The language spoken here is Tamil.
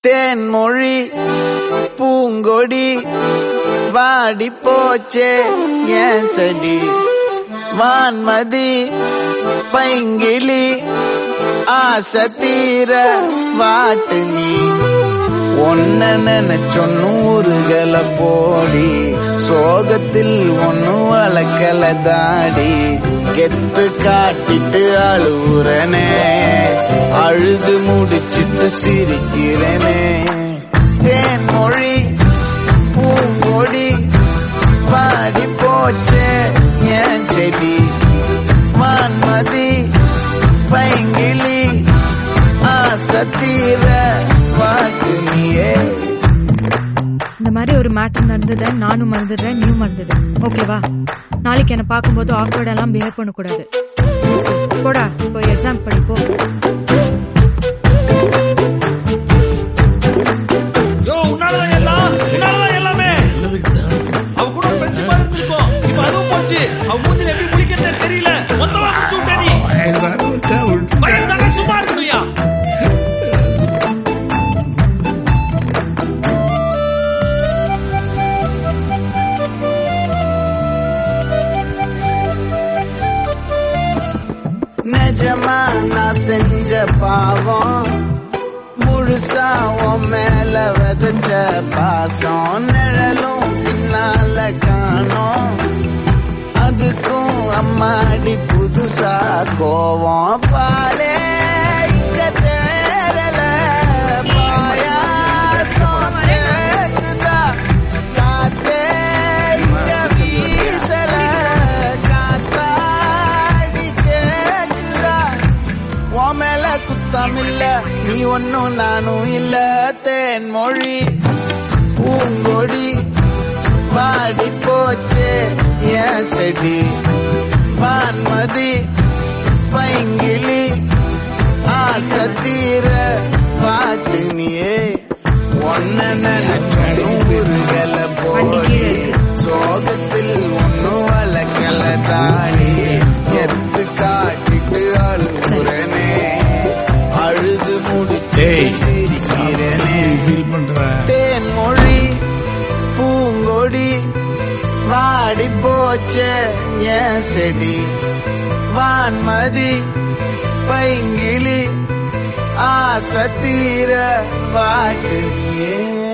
தேன்மொழி பூங்கொடி வாடி போச்சே ஏன் செடி வான்மதி பைங்கிளி ஆசை தீர வாட்டு நீ ஒன்ன நினைச்சொன்னு ஊருகல போடி சோகத்தில் ஒன்னு வளர்க்கல தாடி கெத்து காட்டிட்டு அழுவுறனே அழுது முடிச்சிட்டு சிரிக்கிறனே தேன்மொழி பூங்கொடி வாடி போச்சே ஏன் செடி வான்மதி பைங்கிளி ஆசை தீர வாட்டு நீயே இந்த மாதிரி ஒரு மேட்டர் நடந்ததை நானும் மறந்துடுறேன் நீயும் மறந்துடு ஓகேவா நாளைக்கு என்ன பார்க்கும்போது awkward எல்லாம் பிஹேவ் பண்ணக்கூடாது போடா போய் எக்ஸாம் படிப்போ யோ உன்னாலதான் எல்லாம் உன்னாலதான் எல்லாமே அவ கூட ஒரு ஃப்ரெண்ட்ஷிப் இருந்திருக்கும் இப்ப அதுவும் போச்சு அவ மூஞ்சில எப்படி முடிக்கிறதே தெரியல மொத்தமா முடிச்சு விட்ட நீ பையன் தானே சும்மா இருக்கணும்யா நிஜமா நான் செஞ்ச பாவம் முழுசா உன் மேல விதைச்ச பாசம் நிழலும் பின்னால காணோம் அதுக்கும் அம்மாடி புதுசா கோவம் பாலே இங்க தேரல பாயாசம் கேக்குதா காத்தே இங்க வீசல காத்தாடி கேக்குதா உன் மேல குத்தம் இல்ல நீ ஒன்னும் நானும் இல்ல தேன்மொழி பூங்கொடி பாடி போச்சே என் செடி வான்மதி பைங்கிளி ஆசை தீர பாட்டு நீயே ஒன்ன நினைச்சதும் உருகல போடி சோகத்தில் ஒன்னும் வளர்க்கல தாடி எத்து காட்டிட்டு அழுகுறனே அழுது முடிச்சு சிரிக்கிறனே ஃபீல் பண்றேன் தேன்மொழி பூங்கொடி வாடி போச்சே என் செடி வான்மதி பைங்கிளி ஆசை தீர வாட்டு ஏன்